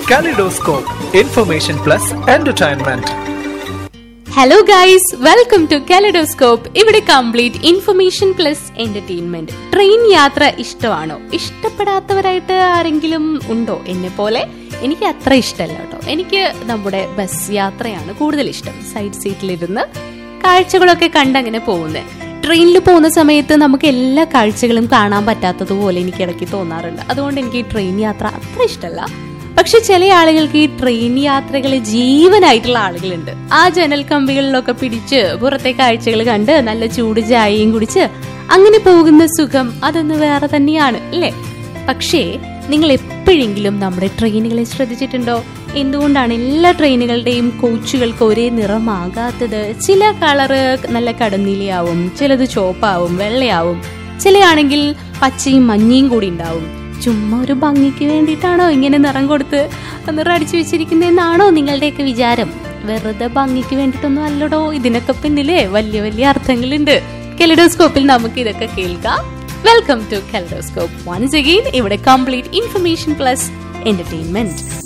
Kaleidoscope, information plus entertainment. Hello guys welcome to kaleidoscope ഇവിടെ complete information plus entertainment train യാത്ര ഇഷ്ടമാണോ ഇഷ്ടപ്പെടാത്തവരായിട്ട് ആരെങ്കിലും ഉണ്ടോ എന്നെ പോലെ എനിക്ക് അത്ര ഇഷ്ടമല്ല കേട്ടോ എനിക്ക് നമ്മുടെ ബസ് യാത്രയാണ് കൂടുതൽ ഇഷ്ടം സൈഡ് സീറ്റിലിരുന്ന് കാഴ്ചകളൊക്കെ കണ്ടങ്ങനെ പോകുന്നത് ട്രെയിനിൽ പോകുന്ന സമയത്ത് നമുക്ക് എല്ലാ കാഴ്ചകളും കാണാൻ പറ്റാത്തതുപോലെ എനിക്ക് ഇടയ്ക്ക് തോന്നാറുണ്ട് അതുകൊണ്ട് എനിക്ക് ഈ ട്രെയിൻ യാത്ര അത്ര ഇഷ്ടമല്ല പക്ഷെ ചില ആളുകൾക്ക് ഈ ട്രെയിൻ യാത്രകൾ ജീവനായിട്ടുള്ള ആളുകളുണ്ട് ആ ജനൽ കമ്പികളിലൊക്കെ പിടിച്ച് പുറത്തെ കാഴ്ചകൾ കണ്ട് നല്ല ചൂട് ചായയും കുടിച്ച് അങ്ങനെ പോകുന്ന സുഖം അതൊന്ന് വേറെ തന്നെയാണ് അല്ലേ പക്ഷേ നിങ്ങൾ എപ്പോഴെങ്കിലും നമ്മുടെ ട്രെയിനുകളെ ശ്രദ്ധിച്ചിട്ടുണ്ടോ എന്തുകൊണ്ടാണ് എല്ലാ ട്രെയിനുകളുടെയും കോച്ചുകൾക്ക് ഒരേ നിറമാകാത്തത് ചില കളറ് നല്ല കടന്നീലയാവും ചിലത് ചുവപ്പാവും വെള്ളയാവും ചിലയാണെങ്കിൽ പച്ചയും മഞ്ഞയും കൂടി ഉണ്ടാവും ചുമ്മാ ഒരു ഭംഗിക്ക് വേണ്ടിയിട്ടാണോ ഇങ്ങനെ നിറം കൊടുത്ത് നിറം അടിച്ചു വെച്ചിരിക്കുന്നതെന്നാണോ നിങ്ങളുടെയൊക്കെ വിചാരം വെറുതെ ഭംഗിക്ക് വേണ്ടിയിട്ടൊന്നും അല്ലടോ ഇതിനൊക്കെ പിന്നിലെ വലിയ വലിയ അർത്ഥങ്ങളുണ്ട് കെലഡോസ്കോപ്പിൽ നമുക്ക് ഇതൊക്കെ കേൾക്കാം welcome to kaleidoscope once again ഇവിടെ കംപ്ലീറ്റ് ഇൻഫർമേഷൻ പ്ലസ് എന്റർടൈൻമെന്റ്